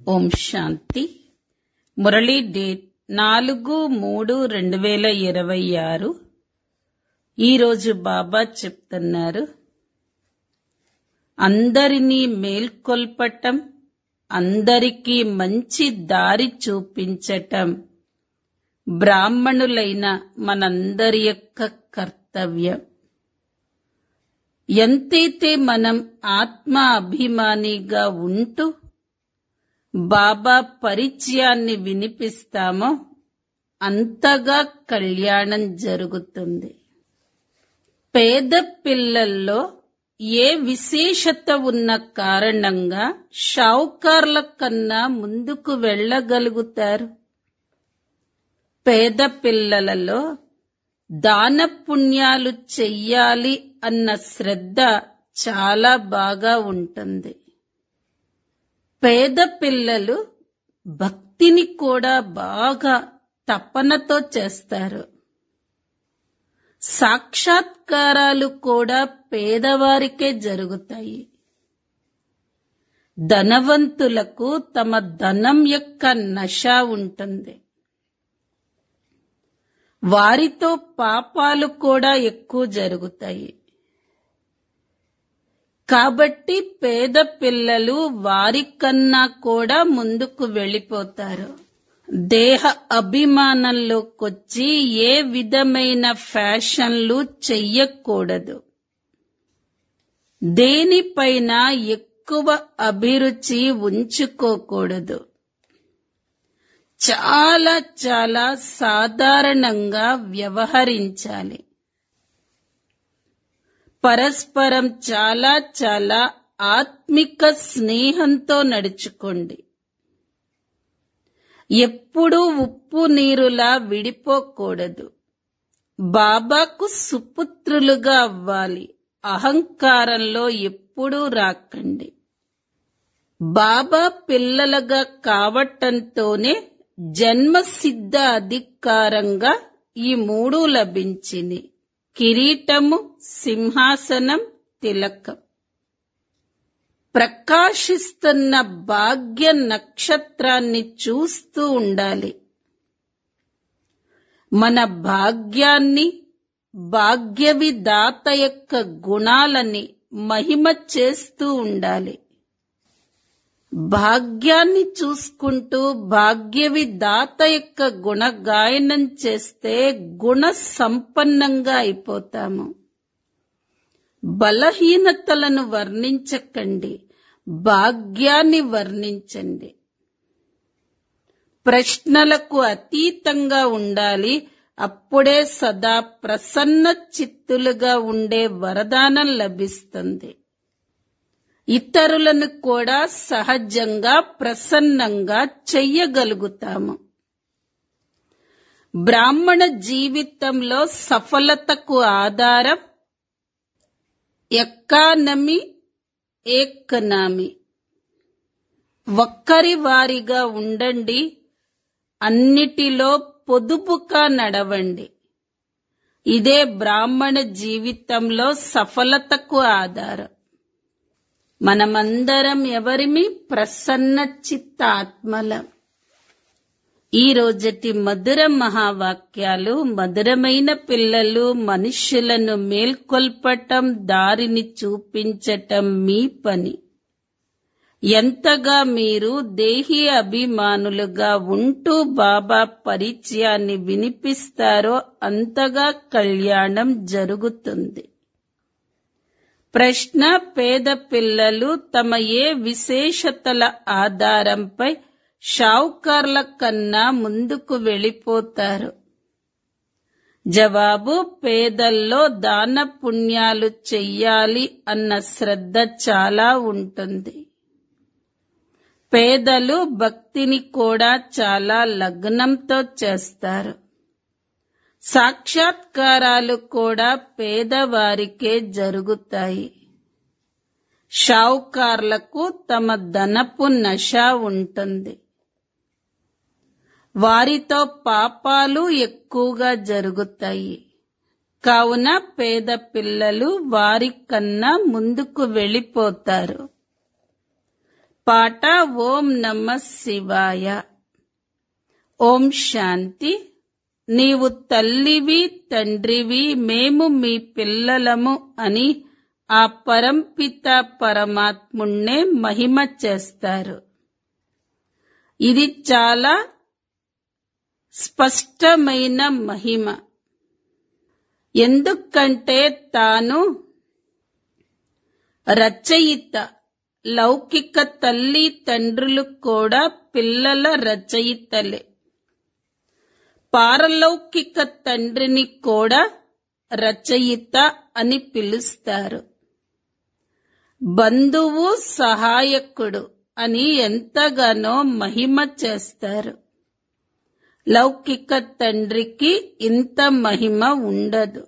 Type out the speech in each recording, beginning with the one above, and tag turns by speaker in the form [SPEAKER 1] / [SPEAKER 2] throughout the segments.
[SPEAKER 1] ఓం శాంతి Murali date నాలుగు మూడు రెండు వేల ఇరవై ఆరు ఈరోజు బాబా చెప్తున్నారు అందరినీ మేల్కొల్పటం అందరికీ మంచి దారి చూపించటం బ్రాహ్మణులైన మనందరి యొక్క కర్తవ్యం ఎంతైతే మనం ఆత్మ అభిమానిగా ఉంటూ బాబా పరిచయాన్ని వినిపిస్తామో అంతగా కళ్యాణం జరుగుతుంది పేద పిల్లల్లో ఏ విశేషత ఉన్న కారణంగా షావుకార్ల కన్నా ముందుకు వెళ్ళగలుగుతారు పేద పిల్లలలో దాన పుణ్యాలు చెయ్యాలి అన్న శ్రద్ధ చాలా బాగా ఉంటుంది పేద పిల్లలు భక్తిని కూడా బాగా తపనతో చేస్తారు సాక్షాత్కారాలు కూడా పేదవారికే జరుగుతాయి ధనవంతులకు తమ ధనం యొక్క నశ ఉంటుంది వారితో పాపాలు కూడా ఎక్కువ జరుగుతాయి కాబట్టి పేద పిల్లలు వారికన్నా కూడా ముందుకు వెళ్ళిపోతారు దేహ అభిమానంలోకొచ్చి ఏ విధమైన ఫ్యాషన్లు చెయ్యకూడదు దేనిపైన ఎక్కువ అభిరుచి ఉంచుకోకూడదు చాలా చాలా సాధారణంగా వ్యవహరించాలి పరస్పరం చాలా చాలా ఆత్మిక స్నేహంతో నడుచుకోండి ఎప్పుడూ ఉప్పు నీరులా విడిపోకూడదు బాబాకు సుపుత్రులుగా అవ్వాలి అహంకారంలో ఎప్పుడూ రాకండి బాబా పిల్లలుగా కావటంతోనే జన్మసిద్ధ అధికారంగా ఈ మూడు లభించింది కిరీటము సింహాసనం తిలకం ప్రకాశిస్తున్న భాగ్య నక్షత్రాన్ని చూస్తూ ఉండాలి మన భాగ్యాన్ని భాగ్యవిదాత యొక్క గుణాలని మహిమ చేస్తూ ఉండాలి భాగ్యాన్ని చూసుకుంటూ భాగ్యవిదాత యొక్క గుణగాయనం చేస్తే గుణ సంపన్నంగా అయిపోతాము బలహీనతలను వర్ణించకండి భాగ్యాన్ని వర్ణించండి ప్రశ్నలకు అతీతంగా ఉండాలి అప్పుడే సదా ప్రసన్న చిత్తులుగా ఉండే వరదానం లభిస్తుంది ఇతరులను కూడా సహజంగా ప్రసన్నంగా చెయ్యగలుగుతాము బ్రాహ్మణ జీవితంలో సఫలతకు ఆధారం ఎక్కానమి ఏకనామి ఒక్కరి వారిగా ఉండండి అన్నిటిలో పొదుపుగా నడవండి ఇదే బ్రాహ్మణ జీవితంలో సఫలతకు ఆధారం మనమందరం ఎవరిమి ప్రసన్న చిత్త ఆత్మలం ఈ రోజటి మధుర మహావాక్యాలు మధురమైన పిల్లలు మనుష్యులను మేల్కొల్పటం దారిని చూపించటం మీ పని ఎంతగా మీరు దేహీ అభిమానులుగా ఉంటూ బాబా పరిచయాన్ని వినిపిస్తారో అంతగా కళ్యాణం జరుగుతుంది ప్రశ్న పేద పిల్లలు తమ ఏ విశేషతల ఆధారంపై షావుకార్ల కన్నా ముందుకు వెళ్ళిపోతారు జవాబు పేదల్లో దాన పుణ్యాలు చెయ్యాలి అన్న శ్రద్ధ చాలా ఉంటుంది పేదలు భక్తిని కూడా చాలా లగ్నంతో చేస్తారు సాక్షాత్కారాలు కూడా పేదవారికే జరుగుతాయి షావుకార్లకు తమ ధనపు నశ ఉంటుంది వారితో పాపాలు ఎక్కువగా జరుగుతాయి కావున పేద పిల్లలు వారి కన్నా ముందుకు వెళ్ళిపోతారు పాట ఓం నమ శివాయ ఓం శాంతి నీవు తల్లివి తండ్రివి మేము మీ పిల్లలము అని ఆ పరంపిత పరమాత్ముణ్ణే మహిమ చేస్తారు ఇది చాలా స్పష్టమైన మహిమ ఎందుకంటే తాను రచయిత లౌకిక తల్లి తండ్రులు కూడా పిల్లల రచయితలే పారలౌకిక తండ్రిని కూడా రచయిత అని పిలుస్తారు బంధువు సహాయకుడు అని ఎంతగానో మహిమ చేస్తారు లౌకిక తండ్రికి ఇంత మహిమ ఉండదు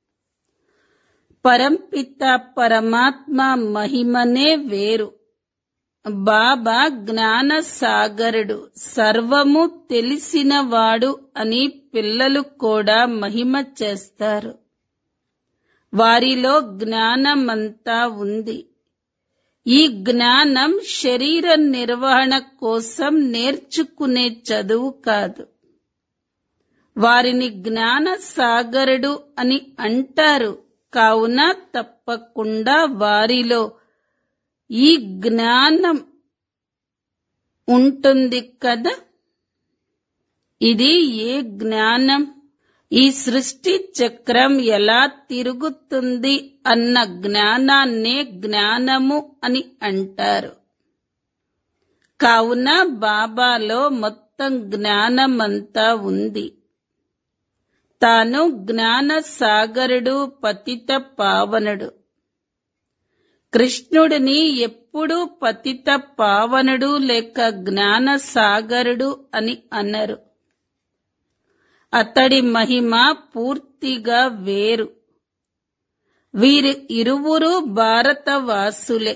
[SPEAKER 1] పరంపిత పరమాత్మ మహిమనే వేరు బాబా జ్ఞాన సాగరుడు సర్వము తెలిసినవాడు అని పిల్లలు కూడా మహిమ చేస్తారు వారిలో జ్ఞానమంతా ఉంది ఈ జ్ఞానం శరీర నిర్వహణ కోసం నేర్చుకునే చదువు కాదు వారిని జ్ఞాన సాగరుడు అని అంటారు కావున తప్పకుండా వారిలో ఈ జ్ఞానం ఉంటుంది కదా ఇది ఏ జ్ఞానం ఈ సృష్టి చక్రం ఎలా తిరుగుతుంది అన్న జ్ఞానాన్నే జ్ఞానము అని అంటారు కావున బాబాలో మొత్తం జ్ఞానమంతా ఉంది తాను జ్ఞాన సాగరుడు పతిత పావనుడు కృష్ణుడిని ఎప్పుడూ పతిత పావనుడు లేక జ్ఞాన సాగరుడు అని అన్నారు అతడి మహిమ పూర్తిగా వేరు వీరి ఇరువురు భారతవాసులే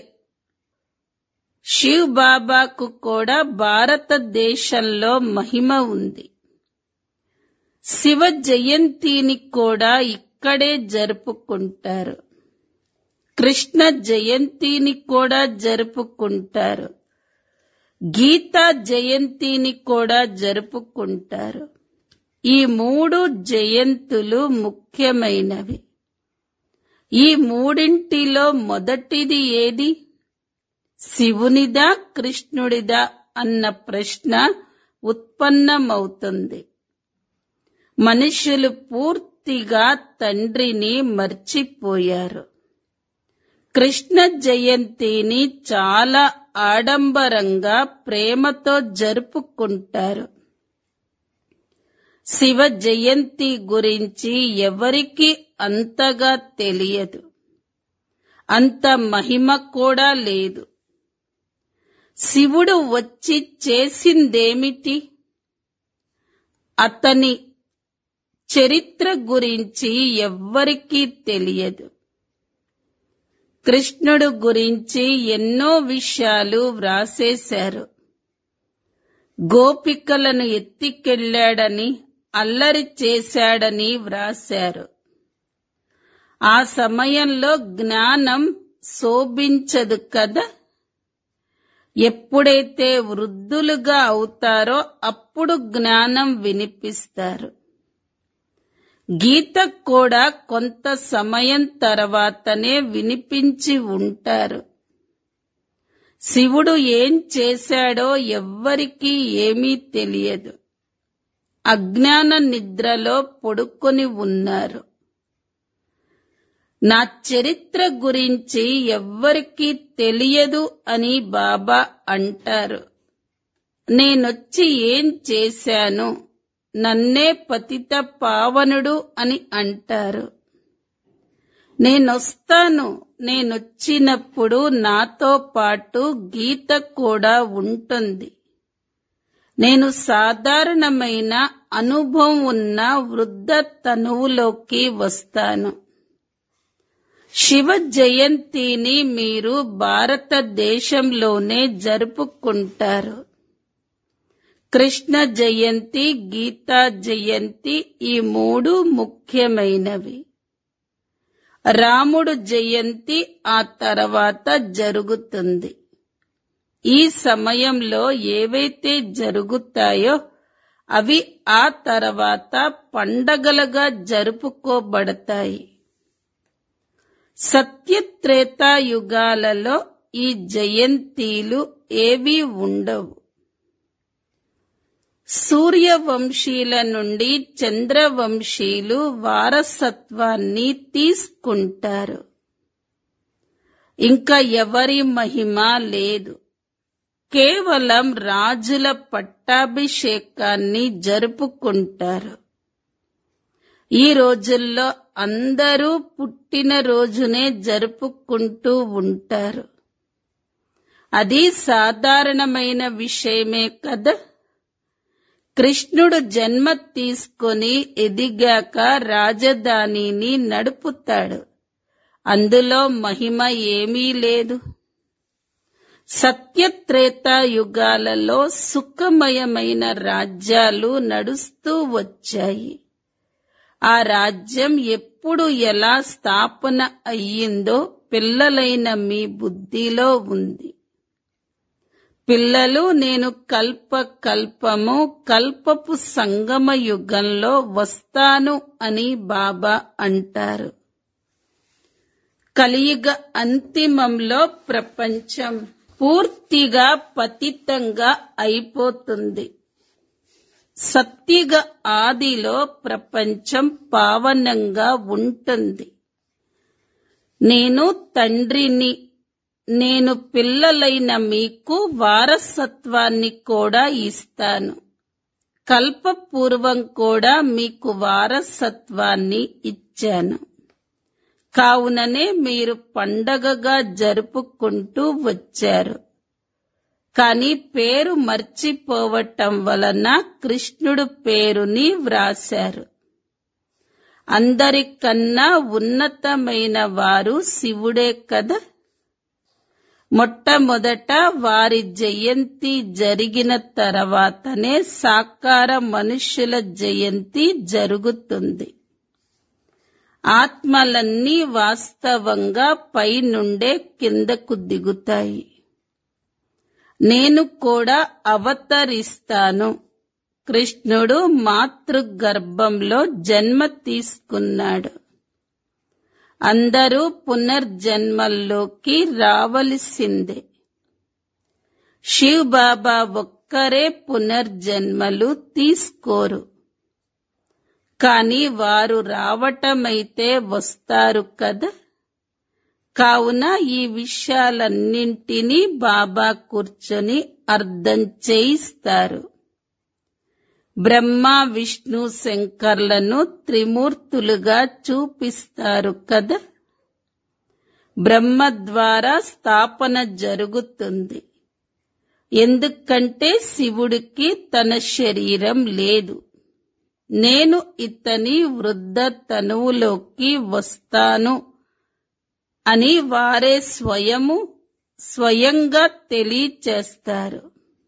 [SPEAKER 1] శివ్ బాబాకు కూడా భారతదేశంలో మహిమ ఉంది శివ జయంతిని కూడా ఇక్కడే జరుపుకుంటారు కృష్ణ జయంతిని కూడా జరుపుకుంటారు గీతా జయంతిని కూడా జరుపుకుంటారు ఈ మూడు జయంతులు ముఖ్యమైనవి ఈ మూడింటిలో మొదటిది ఏది శివునిదా కృష్ణుడిదా అన్న ప్రశ్న ఉత్పన్నమవుతుంది మనుషులు పూర్తిగా తండ్రిని మర్చిపోయారు కృష్ణ జయంతిని చాలా ఆడంబరంగా ప్రేమతో జరుపుకుంటారు శివ జయంతి గురించి ఎవరికి అంతగా తెలియదు అంత మహిమ కూడా లేదు శివుడు వచ్చి చేసిందేమిటి అతని చరిత్ర గురించి ఎవ్వరికీ తెలియదు కృష్ణుడు గురించి ఎన్నో విషయాలు వ్రాసేశారు గోపికలను ఎత్తికెళ్లాడని అల్లరి చేశాడని వ్రాశారు ఆ సమయంలో జ్ఞానం శోభించదు కదా ఎప్పుడైతే వృద్ధులుగా అవుతారో అప్పుడు జ్ఞానం వినిపిస్తారు గీత కూడా కొంత సమయం తర్వాతనే వినిపించి ఉంటారు శివుడు ఏం చేశాడో ఎవ్వరికీ ఏమీ తెలియదు అజ్ఞాన నిద్రలో పడుకొని ఉన్నారు నా చరిత్ర గురించి ఎవ్వరికీ తెలియదు అని బాబా అంటారు నేనొచ్చి ఏం చేశాను నన్నే పతిత పావనుడు అని అంటారు నేనొస్తాను నేనొచ్చినప్పుడు నాతో పాటు గీత కూడా ఉంటుంది నేను సాధారణమైన అనుభవం ఉన్న వృద్ధ తనువులోకి వస్తాను శివ జయంతిని మీరు భారతదేశంలోనే జరుపుకుంటారు కృష్ణ జయంతి గీతా జయంతి ఈ మూడు ముఖ్యమైనవి రాముడు జయంతి ఆ తర్వాత జరుగుతుంది ఈ సమయంలో ఏవైతే జరుగుతాయో అవి ఆ తర్వాత పండగలుగా జరుపుకోబడతాయి సత్యత్రేతాయుగాలలో ఈ జయంతీలు ఏవీ ఉండవు సూర్యవంశీల నుండి చంద్రవంశీలు వారసత్వాన్ని తీసుకుంటారు ఇంకా ఎవరి మహిమ లేదు కేవలం రాజుల పట్టాభిషేకాన్ని జరుపుకుంటారు ఈ రోజుల్లో అందరూ పుట్టిన రోజునే జరుపుకుంటూ ఉంటారు అది సాధారణమైన విషయమే కదా కృష్ణుడు జన్మ తీసుకొని ఎదిగాక రాజధానిని నడుపుతాడు అందులో మహిమ ఏమీ లేదు సత్యత్రేతాయుగాలలో సుఖమయమైన రాజ్యాలు నడుస్తూ వచ్చాయి ఆ రాజ్యం ఎప్పుడు ఎలా స్థాపన అయ్యిందో పిల్లలైన మీ బుద్ధిలో ఉంది పిల్లలు నేను కల్ప కల్పము కల్పపు సంగమ యుగంలో వస్తాను అని బాబా అంటారు కలియుగ అంతిమంలో ప్రపంచం పూర్తిగా పతితంగా అయిపోతుంది సత్తిగ ఆదిలో ప్రపంచం పావనంగా ఉంటుంది నేను తండ్రిని నేను పిల్లలైన మీకు వారసత్వాన్ని కూడా ఇస్తాను కల్పపూర్వం కూడా మీకు వారసత్వాన్ని ఇచ్చాను కావుననే మీరు పండగగా జరుపుకుంటూ వచ్చారు కాని పేరు మర్చిపోవటం వలన కృష్ణుడు పేరుని వ్రాశారు అందరికన్నా ఉన్నతమైన వారు శివుడే కదా మొట్టమొదట వారి జయంతి జరిగిన తర్వాతనే సాకార మనుష్యుల జయంతి జరుగుతుంది ఆత్మలన్నీ వాస్తవంగా పైనుండే కిందకు దిగుతాయి నేను కూడా అవతరిస్తాను కృష్ణుడు మాతృగర్భంలో జన్మ తీసుకున్నాడు అందరూ పునర్జన్మల్లోకి రావలసిందే శివ్ బాబా ఒక్కరే పునర్జన్మలు తీసుకోరు కాని వారు రావటమైతే వస్తారు కదా కావున ఈ విషయాలన్నింటినీ బాబా కూర్చొని అర్థం చేయిస్తారు బ్రహ్మ విష్ణు శంకర్లను త్రిమూర్తులుగా చూపిస్తారు కదా బ్రహ్మ ద్వారా స్థాపన జరుగుతుంది ఎందుకంటే శివుడికి తన శరీరం లేదు నేను ఇతని వృద్ధ తనువులోకి వస్తాను అని వారే స్వయము స్వయంగా తెలియచేస్తారు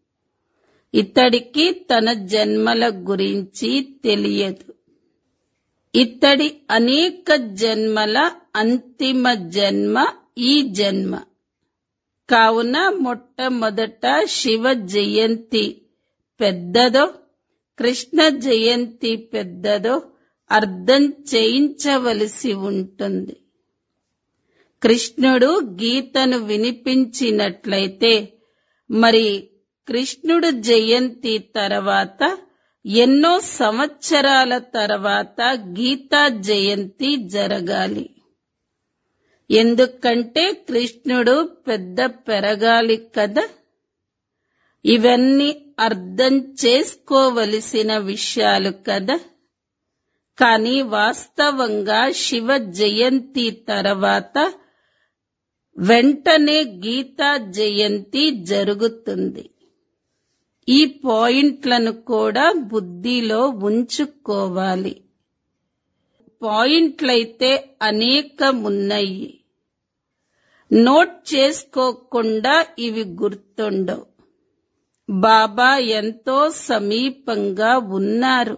[SPEAKER 1] ఇతడికి తన జన్మల గురించి తెలియదు ఇతడి అనేక జన్మల అంతిమ జన్మ ఈ జన్మ కావున మొట్టమొదట శివ జయంతి పెద్దదో కృష్ణ జయంతి పెద్దదో అర్థం చేయించవలసి ఉంటుంది కృష్ణుడు గీతను వినిపించినట్లయితే మరి కృష్ణుడు జయంతి తర్వాత ఎన్నో సంవత్సరాల తర్వాత గీతా జయంతి జరగాలి ఎందుకంటే కృష్ణుడు పెద్ద పెరగాలి కదా ఇవన్నీ అర్థం చేసుకోవలసిన విషయాలు కదా కానీ వాస్తవంగా శివ జయంతి తర్వాత వెంటనే గీతా జయంతి జరుగుతుంది ఈ పాయింట్లను కూడా బుద్ధిలో ఉంచుకోవాలి పాయింట్లయితే అనేకమున్నాయి నోట్ చేసుకోకుండా ఇవి గుర్తుండవు బాబా ఎంతో సమీపంగా ఉన్నారు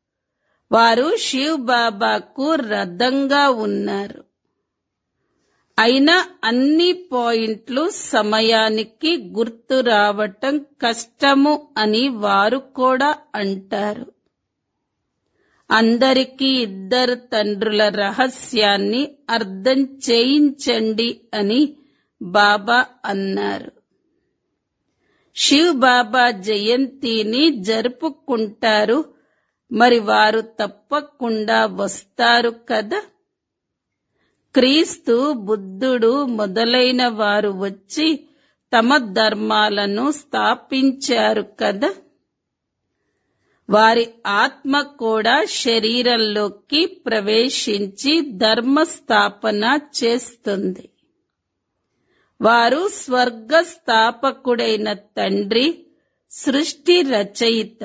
[SPEAKER 1] వారు శివ్ బాబాకు రథంగా ఉన్నారు అయినా అన్ని పాయింట్లు సమయానికి గుర్తు రావటం కష్టము అని వారు కూడా అంటారు అందరికీ ఇద్దరు తండ్రుల రహస్యాన్ని అర్థం చేయించండి అని బాబా అన్నారు శివ్ బాబా జయంతిని జరుపుకుంటారు మరి వారు తప్పకుండా వస్తారు కదా క్రీస్తు బుద్ధుడు మొదలైన వారు వచ్చి తమ ధర్మాలను స్థాపించారు కదా వారి ఆత్మ కూడా శరీరంలోకి ప్రవేశించి ధర్మ స్థాపన చేస్తుంది వారు స్వర్గ స్థాపకుడైన తండ్రి సృష్టి రచయిత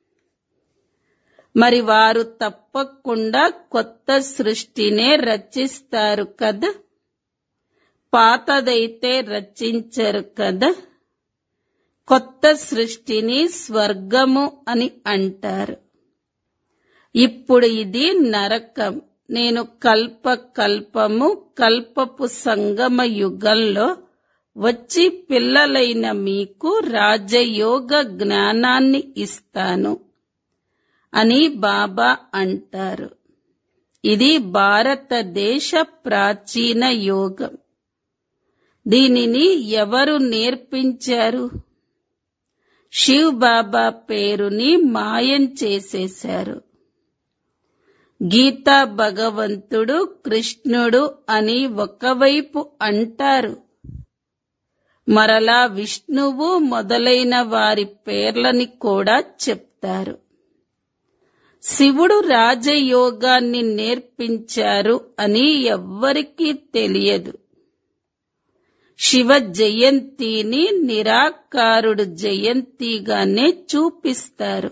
[SPEAKER 1] మరి వారు తప్పకుండా కొత్త సృష్టినే రచిస్తారు కదా పాతదైతే రచించరు కదా కొత్త సృష్టిని స్వర్గము అని అంటారు ఇప్పుడు ఇది నరకం నేను కల్ప కల్పము కల్పపు సంగమ యుగంలో వచ్చి పిల్లలైన మీకు రాజయోగ జ్ఞానాన్ని ఇస్తాను అని బాబా అంటారు ఇది భారతదేశ ప్రాచీన యోగం దీనిని ఎవరు నేర్పించారు శివ్ బాబా పేరుని మాయం చేసేశారు గీతా భగవంతుడు కృష్ణుడు అని ఒకవైపు అంటారు మరలా విష్ణువు మొదలైన వారి పేర్లని కూడా చెప్తారు శివుడు రాజయోగాన్ని నేర్పించారు అని ఎవ్వరికీ తెలియదు శివ జయంతిని నిరాకారుడు జయంతిగానే చూపిస్తారు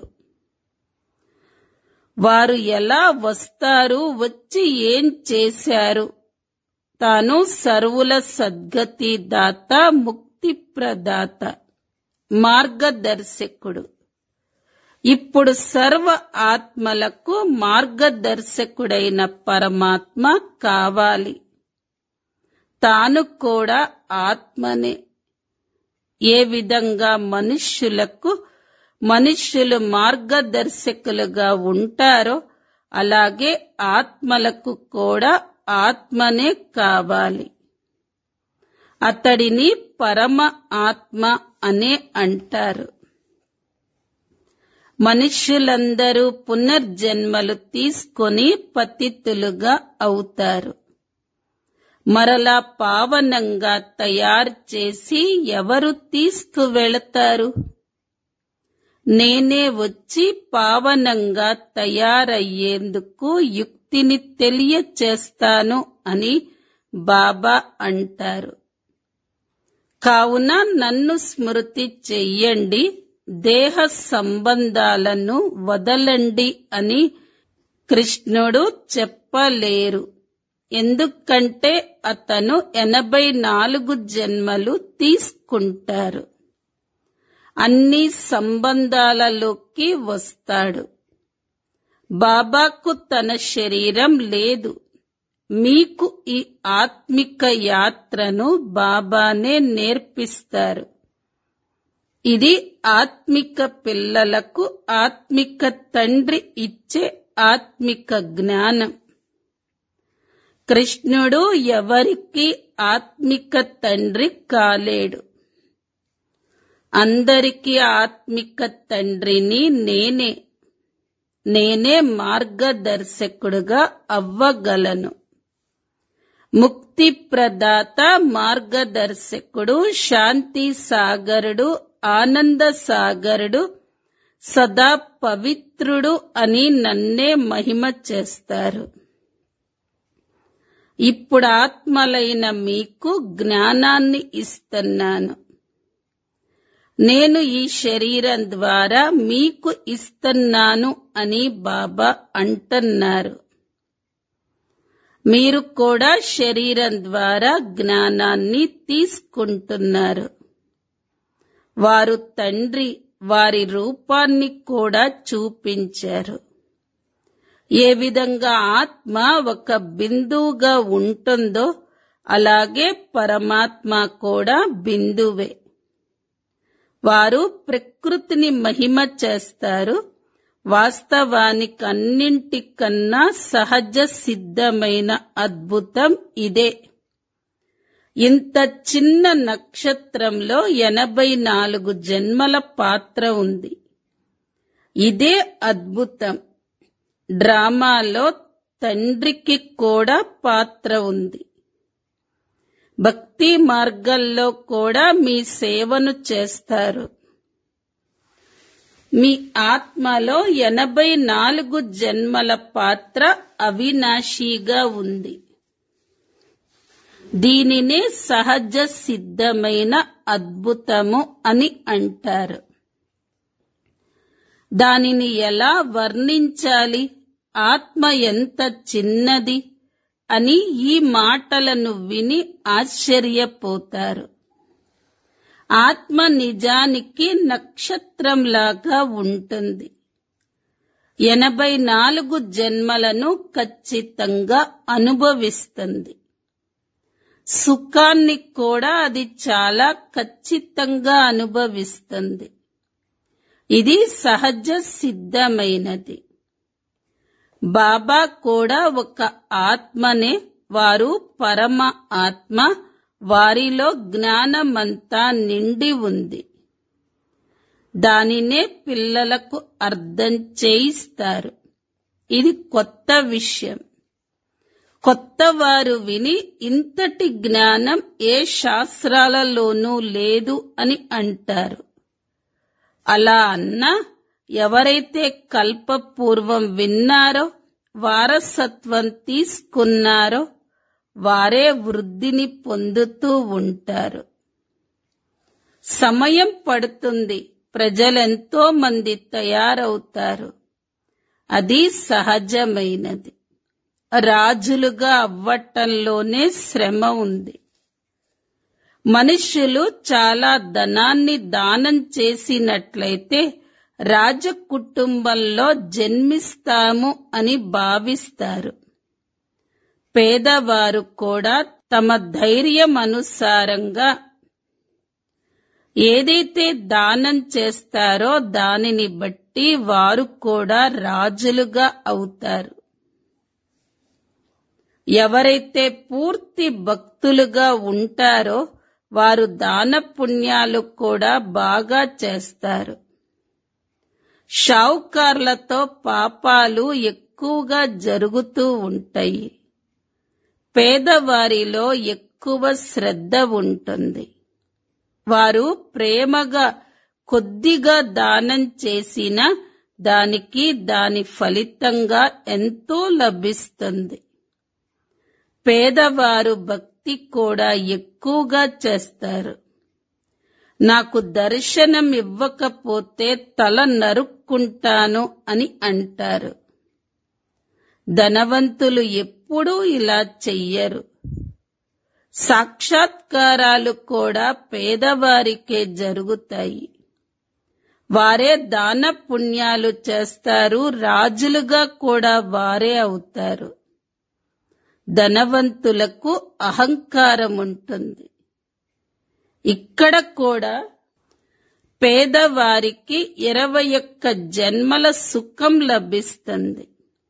[SPEAKER 1] వారు ఎలా వస్తారు వచ్చి ఏం చేశారు తాను సర్వుల సద్గతి దాత ముక్తి ప్రదాత మార్గదర్శకుడు ఇప్పుడు సర్వ ఆత్మలకు మార్గదర్శకుడైన పరమాత్మ కావాలి తాను కూడా ఆత్మనే ఏ విధంగా మనుష్యులకు మనుష్యులు మార్గదర్శకులుగా ఉంటారో అలాగే ఆత్మలకు కూడా ఆత్మనే కావాలి అతడిని పరమ ఆత్మ అనే అంటారు మనుష్యులందరూ పునర్జన్మలు తీసుకొని పతితులుగా అవుతారు మరలా పావనంగా తయారు చేసి ఎవరు తీసుకువెళతారు నేనే వచ్చి పావనంగా తయారయ్యేందుకు యుక్తిని తెలియచేస్తాను అని బాబా అంటారు కావున నన్ను స్మృతి చెయ్యండి దేహ సంబంధాలను వదలండి అని కృష్ణుడు చెప్పలేరు ఎందుకంటే అతను ఎనభై నాలుగు జన్మలు తీసుకుంటారు అన్ని సంబంధాలలోకి వస్తాడు బాబాకు తన శరీరం లేదు మీకు ఈ ఆత్మిక యాత్రను బాబానే నేర్పిస్తారు ఇది ఆత్మిక పిల్లలకు ఆత్మిక తండ్రి ఇచ్చే ఆత్మిక జ్ఞానం కృష్ణుడు ఎవరికి ఆత్మిక తండ్రి కాలేడు అందరికీ ఆత్మిక తండ్రిని నేనే నేనే మార్గదర్శకుడుగా అవ్వగలను ముక్తి ప్రదాత మార్గదర్శకుడు శాంతి సాగరుడు ఆనంద సాగరుడు సదా పవిత్రుడు అని నన్నే మహిమ చేస్తారు ఇప్పుడు ఆత్మలైన మీకు జ్ఞానాన్ని ఇస్తున్నాను నేను ఈ శరీరం ద్వారా మీకు ఇస్తున్నాను అని బాబా అంటున్నారు మీరు కూడా శరీరం ద్వారా జ్ఞానాన్ని తీసుకుంటున్నారు వారు తండ్రి వారి రూపాన్ని కూడా చూపించారు ఏ విధంగా ఆత్మ ఒక బిందువుగా ఉంటుందో అలాగే పరమాత్మ కూడా బిందువే వారు ప్రకృతిని మహిమ చేస్తారు వాస్తవానికి అన్నింటికన్నా సహజ సిద్ధమైన అద్భుతం ఇదే ఇంత చిన్న నక్షత్రంలో ఎనభై నాలుగు జన్మల పాత్ర ఉంది ఇదే అద్భుతం డ్రామాలో తండ్రికి కూడా పాత్ర ఉంది భక్తి మార్గంలో కూడా మీ సేవను చేస్తారు మీ ఆత్మలో ఎనభై నాలుగు జన్మల పాత్ర అవినాశీగా ఉంది దీనినే సహజ సిద్ధమైన అద్భుతము అని అంటారు దానిని ఎలా వర్ణించాలి ఆత్మ ఎంత చిన్నది అని ఈ మాటలను విని ఆశ్చర్యపోతారు ఆత్మ నిజానికి నక్షత్రంలాగా ఉంటుంది ఎనభై నాలుగు జన్మలను ఖచ్చితంగా అనుభవిస్తుంది సుఖాన్ని కూడా అది చాలా ఖచ్చితంగా అనుభవిస్తుంది ఇది సహజ సిద్ధమైనది బాబా కూడా ఒక ఆత్మనే వారు పరమ ఆత్మ వారిలో జ్ఞానమంతా నిండి ఉంది దానినే పిల్లలకు అర్థం చేయిస్తారు ఇది కొత్త విషయం కొత్త వారు విని ఇంతటి జ్ఞానం ఏ శాస్త్రాలలోనూ లేదు అని అంటారు అలా అన్నా ఎవరైతే కల్పపూర్వం విన్నారో వారసత్వం తీసుకున్నారో వారే వృద్ధిని పొందుతూ ఉంటారు సమయం పడుతుంది ప్రజలెంతో మంది తయారవుతారు అది సహజమైనది రాజులుగా అవ్వటంలోనే శ్రమ ఉంది మనుష్యులు చాలా ధనాన్ని దానం చేసినట్లయితే రాజకుటుంబంలో జన్మిస్తాము అని భావిస్తారు పేదవారు కూడా తమ ధైర్యం అనుసారంగా ఏదైతే దానం చేస్తారో దానిని బట్టి వారు కూడా రాజులుగా అవుతారు ఎవరైతే పూర్తి భక్తులుగా ఉంటారో వారు దాన పుణ్యాలు కూడా బాగా చేస్తారు షావుకార్లతో పాపాలు ఎక్కువగా జరుగుతూ ఉంటాయి పేదవారిలో ఎక్కువ శ్రద్ధ ఉంటుంది వారు ప్రేమగా కొద్దిగా దానం చేసిన దానికి దాని ఫలితంగా ఎంతో లభిస్తుంది పేదవారు భక్తి కూడా ఎక్కువగా చేస్తారు నాకు దర్శనం ఇవ్వకపోతే తల నరుక్కుంటాను అని అంటారు ధనవంతులు ఎప్పుడూ ఇలా చెయ్యరు సాక్షాత్కారాలు కూడా పేదవారికే జరుగుతాయి వారే దాన పుణ్యాలు చేస్తారు రాజులుగా కూడా వారే అవుతారు ధనవంతులకు అహంకారం ఉంటుంది ఇక్కడ కూడా పేదవారికి ఇరవై ఒక్క జన్మల సుఖం లభిస్తుంది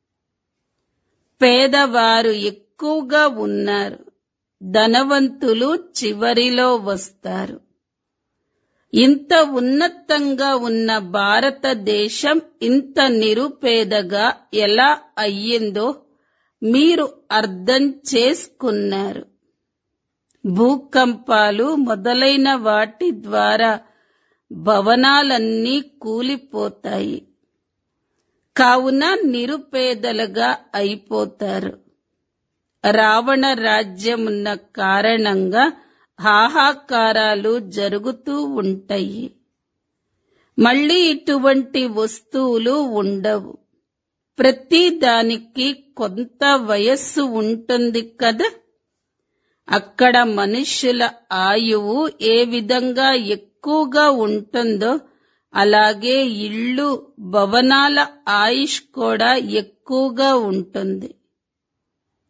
[SPEAKER 1] పేదవారు ఎక్కువగా ఉన్నారు ధనవంతులు చివరిలో వస్తారు ఇంత ఉన్నతంగా ఉన్న భారతదేశం ఇంత నిరుపేదగా ఎలా అయ్యిందో మీరు అర్థం చేసుకున్నారు భూకంపాలు మొదలైన వాటి ద్వారా భవనాలన్నీ కూలిపోతాయి కావున నిరుపేదలుగా అయిపోతారు రావణ రాజ్యం ఉన్న కారణంగా హాహాకారాలు జరుగుతూ ఉంటాయి మళ్ళీ ఇటువంటి వస్తువులు ఉండవు ప్రతి దానికి కొంత వయస్సు ఉంటుంది కదా అక్కడ మనుష్యుల ఆయువు ఏ విధంగా ఎక్కువగా ఉంటుందో అలాగే ఇళ్ళు భవనాల ఆయుష్ కూడా ఎక్కువగా ఉంటుంది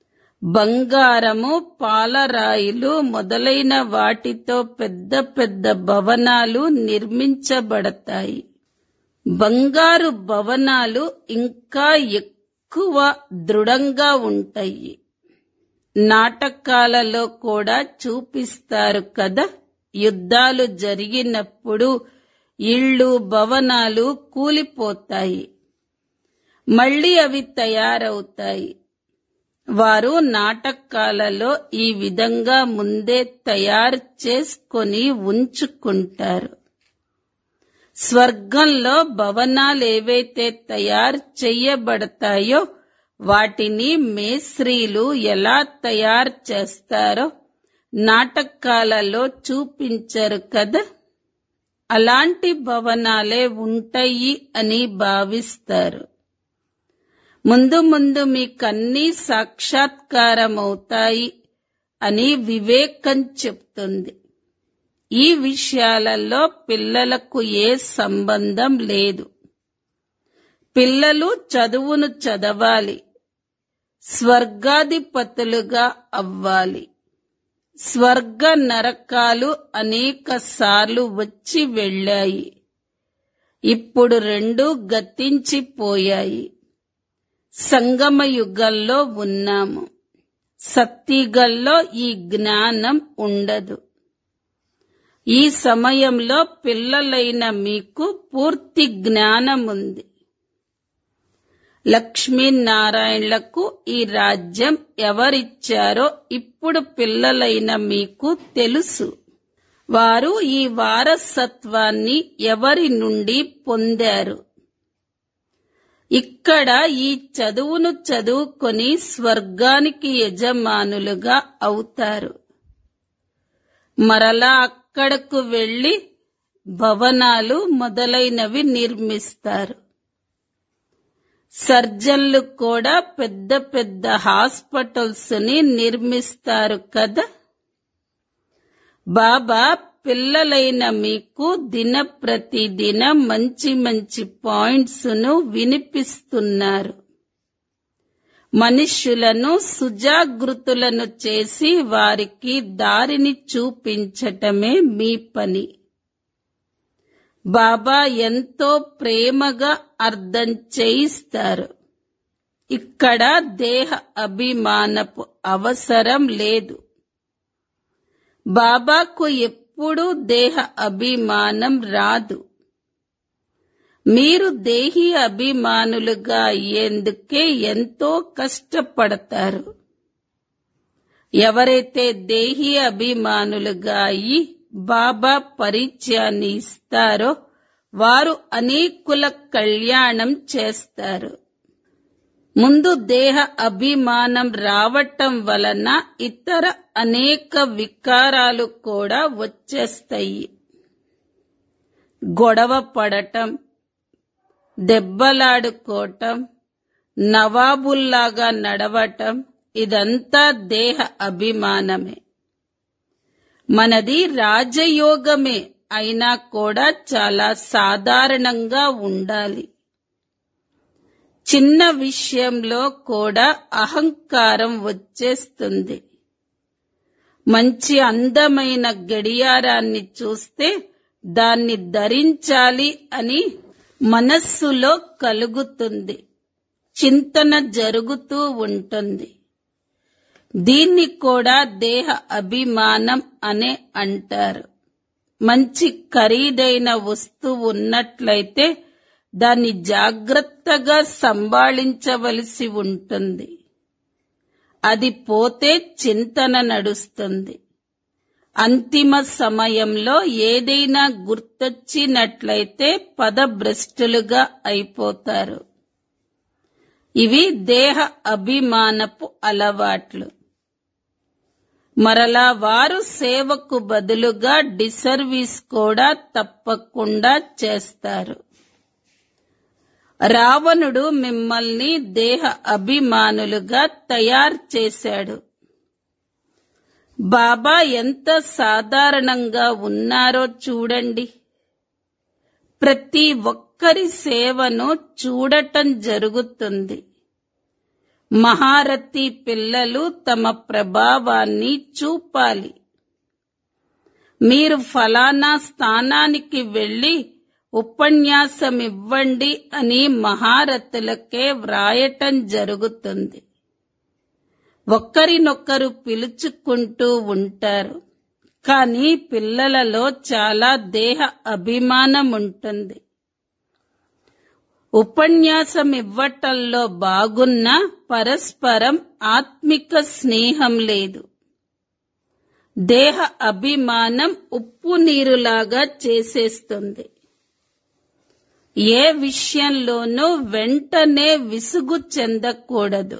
[SPEAKER 1] బంగారము పాలరాయిలు మొదలైన వాటితో పెద్ద పెద్ద భవనాలు నిర్మించబడతాయి బంగారు భవనాలు ఇంకా ఎక్కువ దృఢంగా ఉంటాయి నాటకాలలో కూడా చూపిస్తారు కదా యుద్ధాలు జరిగినప్పుడు ఇళ్ళు భవనాలు కూలిపోతాయి మళ్ళీ అవి తయారవుతాయి వారు నాటకాలలో ఈ విధంగా ముందే తయారు చేసుకొని ఉంచుకుంటారు స్వర్గంలో భవనాలు ఏవైతే తయారు చెయ్యబడతాయో వాటిని మేస్త్రీలు ఎలా తయారు చేస్తారో నాటకాలలో చూపించరు కదా అలాంటి భవనాలే ఉంటాయి అని భావిస్తారు ముందు ముందు మీకన్నీ సాక్షాత్కారమవుతాయి అని వివేకం చెప్తుంది ఈ విషయాలలో పిల్లలకు ఏ సంబంధం లేదు పిల్లలు చదువును చదవాలి స్వర్గాధిపతులుగా అవ్వాలి స్వర్గ నరకాలు అనేక సార్లు వచ్చి వెళ్ళాయి ఇప్పుడు రెండు గతించిపోయాయి సంగమ యుగంలో ఉన్నాము సత్తిగల్లో ఈ జ్ఞానం ఉండదు ఈ సమయంలో పిల్లలైన మీకు పూర్తి జ్ఞానం ఉంది లక్ష్మీనారాయణలకు ఈ రాజ్యం ఎవరిచ్చారో ఇప్పుడు పిల్లలైన మీకు తెలుసు వారు ఈ వారసత్వాన్ని ఎవరి నుండి పొందారు ఇక్కడ ఈ చదువును చదువుకొని స్వర్గానికి యజమానులుగా అవుతారు మరలా అక్కడకు వెళ్లి భవనాలు మొదలైనవి నిర్మిస్తారు సర్జన్లు కూడా పెద్ద పెద్ద హాస్పిటల్స్ ని నిర్మిస్తారు కదా బాబా పిల్లలైన మీకు దిన ప్రతిదినం మంచి మంచి పాయింట్స్ ను వినిపిస్తున్నారు మనుష్యులను సుజాగృతులను చేసి వారికి దారిని చూపించటమే మీ పని బాబా ఎంతో ప్రేమగా అర్థం చేయిస్తారు ఇక్కడ దేహ అభిమానపు అవసరం లేదు బాబాకు ఎప్పుడూ దేహ అభిమానం రాదు మీరు దేహి అభిమానులుగా అయ్యేందుకే ఎంతో కష్టపడతారు ఎవరైతే దేహి అభిమానులుగా అయ్యి బాబా పరిచయాన్ని ఇస్తారో వారు అనేకుల కళ్యాణం చేస్తారు ముందు దేహ అభిమానం రావటం వలన ఇతర అనేక వికారాలు కూడా వచ్చేస్తాయి గొడవ పడటం దెబ్బలాడుకోవటం నవాబుల్లాగా నడవటం ఇదంతా దేహ అభిమానమే మనది రాజయోగమే అయినా కూడా చాలా సాధారణంగా ఉండాలి చిన్న విషయంలో కూడా అహంకారం వచ్చేస్తుంది మంచి అందమైన గడియారాన్ని చూస్తే దాన్ని ధరించాలి అని మనస్సులో కలుగుతుంది చింతన జరుగుతూ ఉంటుంది దీన్ని కూడా దేహ అభిమానం అనే అంటారు మంచి ఖరీదైన వస్తువు ఉన్నట్లయితే దాన్ని జాగ్రత్తగా సంభాళించవలసి ఉంటుంది అది పోతే చింతన నడుస్తుంది అంతిమ సమయంలో ఏదైనా గుర్తొచ్చినట్లయితే పదభ్రష్టులుగా అయిపోతారు ఇవి దేహ అభిమానపు అలవాట్లు మరలా వారు సేవకు బదులుగా డిసర్వీస్ కూడా తప్పకుండా చేస్తారు రావణుడు మిమ్మల్ని దేహ అభిమానులుగా తయారు చేశాడు బాబా ఎంత సాధారణంగా ఉన్నారో చూడండి ప్రతి ఒక్కరి సేవను చూడటం జరుగుతుంది మహారథి పిల్లలు తమ ప్రభావాన్ని చూపాలి మీరు ఫలానా స్థానానికి వెళ్లి ఉపన్యాసం ఇవ్వండి అని మహారథులకే వ్రాయటం జరుగుతుంది ఒక్కరినొక్కరు పిలుచుకుంటూ ఉంటారు కానీ పిల్లలలో చాలా దేహ అభిమానం ఉంటుంది ఉపన్యాసం ఇవ్వటంలో బాగున్న పరస్పరం ఆత్మిక స్నేహం లేదు దేహ అభిమానం ఉప్పు నీరులాగా చేసేస్తుంది ఏ విషయంలోనూ వెంటనే విసుగు చెందకూడదు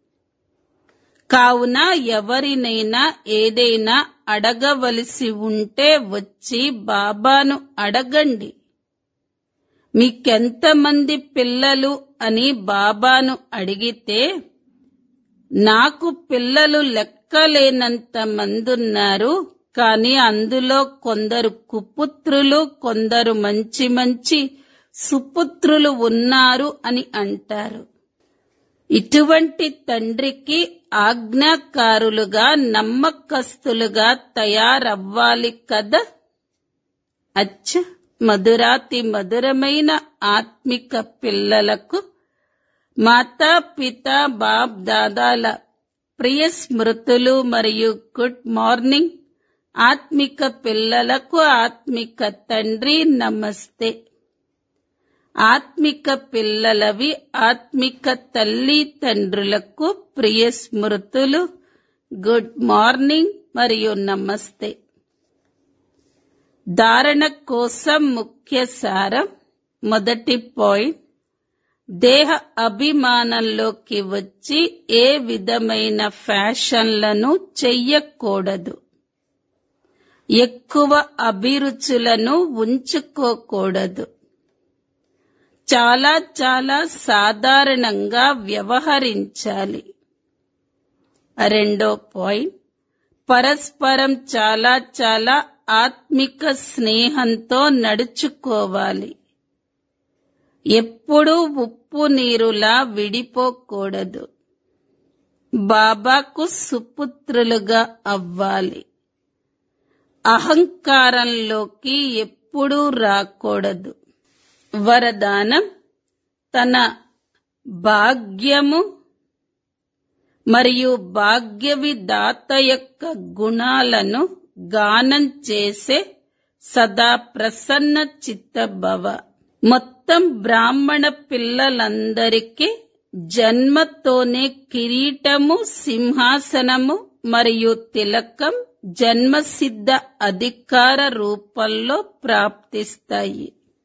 [SPEAKER 1] కావున ఎవరినైనా ఏదైనా అడగవలసి ఉంటే వచ్చి బాబాను అడగండి మీకెంతమంది పిల్లలు అని బాబాను అడిగితే నాకు పిల్లలు లెక్కలేనంత మందున్నారు కానీ అందులో కొందరు కుపుత్రులు కొందరు మంచి మంచి సుపుత్రులు ఉన్నారు అని అంటారు ఇటువంటి తండ్రికి ఆజ్ఞాకారులుగా నమ్మకస్తులుగా తయారవ్వాలి కదా అచ్చ మధురాతి మధురమైన ఆత్మిక పిల్లలకు మాతా పిత బాప్ దాదాల ప్రియ స్మృతులు మరియు గుడ్ మార్నింగ్ ఆత్మిక పిల్లలకు ఆత్మిక తండ్రి నమస్తే ఆత్మిక పిల్లలవి ఆత్మిక తల్లి తండ్రులకు ప్రియ స్మృతులు గుడ్ మార్నింగ్ మరియు నమస్తే ధారణ కోసం ముఖ్య సారం మొదటి పాయింట్ దేహ అభిమానంలోకి వచ్చి ఏ విధమైన ఫ్యాషన్లను చెయ్యకూడదు ఎక్కువ అభిరుచులను ఉంచుకోకూడదు చాలా చాలా సాధారణంగా వ్యవహరించాలి రెండో పాయింట్ పరస్పరం చాలా చాలా ఆత్మిక స్నేహంతో నడుచుకోవాలి ఎప్పుడూ ఉప్పు నీరులా విడిపోకూడదు బాబాకు సుపుత్రులుగా అవ్వాలి అహంకారంలోకి ఎప్పుడూ రాకూడదు వరదానం తన భాగ్యము మరియు భాగ్యవిదాత యొక్క గుణాలను గానం చేసే సదా ప్రసన్న చిత్తభవ మొత్తం బ్రాహ్మణ పిల్లలందరికీ జన్మతోనే కిరీటము సింహాసనము మరియు తిలకం జన్మసిద్ధ అధికార రూపంలో ప్రాప్తిస్తాయి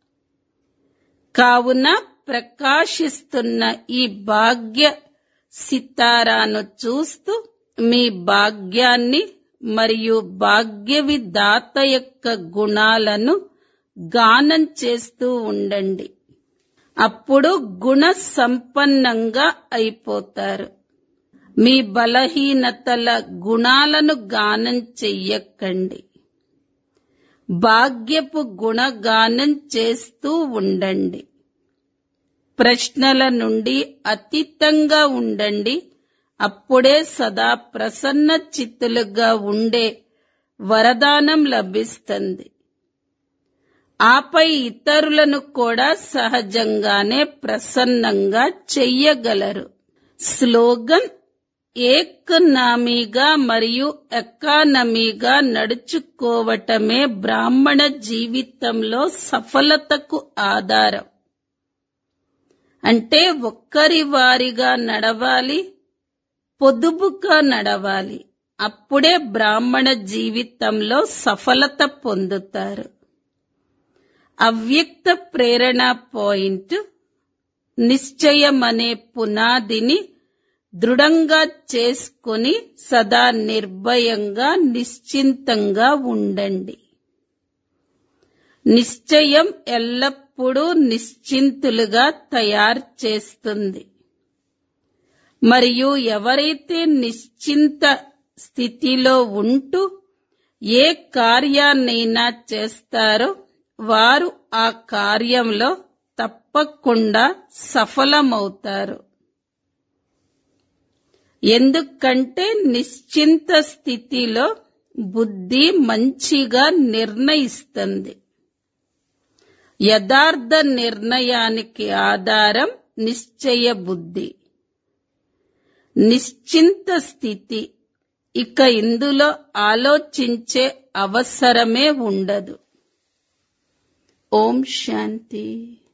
[SPEAKER 1] కావున ప్రకాశిస్తున్న ఈ భాగ్య సితారాను చూస్తూ మీ భాగ్యాన్ని మరియు భాగ్యవిదాత యొక్క గుణాలను గానం చేస్తూ ఉండండి అప్పుడు గుణ సంపన్నంగా అయిపోతారు మీ బలహీనతల గుణాలను గానం చెయ్యకండి భాగ్యపు గుణగానం చేస్తూ ఉండండి ప్రశ్నల నుండి అతీతంగా ఉండండి అప్పుడే సదా ప్రసన్న చిత్తులుగా ఉండే వరదానం లభిస్తుంది ఆపై ఇతరులను కూడా సహజంగానే ప్రసన్నంగా చెయ్యగలరు స్లోగన్ ఏకనామీగా మరియు ఎకానమీగా నడుచుకోవటమే బ్రాహ్మణ జీవితంలో సఫలతకు ఆధారం అంటే ఒక్కరి వారిగా నడవాలి పొదుపుగా నడవాలి అప్పుడే బ్రాహ్మణ జీవితంలో సఫలత పొందుతారు అవ్యక్త ప్రేరణ పాయింట్ నిశ్చయం అనే పునాదిని దృఢంగా చేసుకుని సదా నిర్భయంగా నిశ్చింతంగా ఉండండి నిశ్చయం ఎల్లప్పుడూ నిశ్చింతులుగా తయారు చేస్తుంది మరియు ఎవరైతే నిశ్చింత స్థితిలో ఉంటూ ఏ కార్యాన్నైనా చేస్తారో వారు ఆ కార్యంలో తప్పకుండా సఫలమవుతారు ఎందుకంటే నిశ్చింత స్థితిలో బుద్ధి మంచిగా నిర్ణయిస్తుంది యథార్థ నిర్ణయానికి ఆధారం నిశ్చయ బుద్ధి నిశ్చింత స్థితి ఇక ఇందులో ఆలోచించే అవసరమే ఉండదు ఓం శాంతి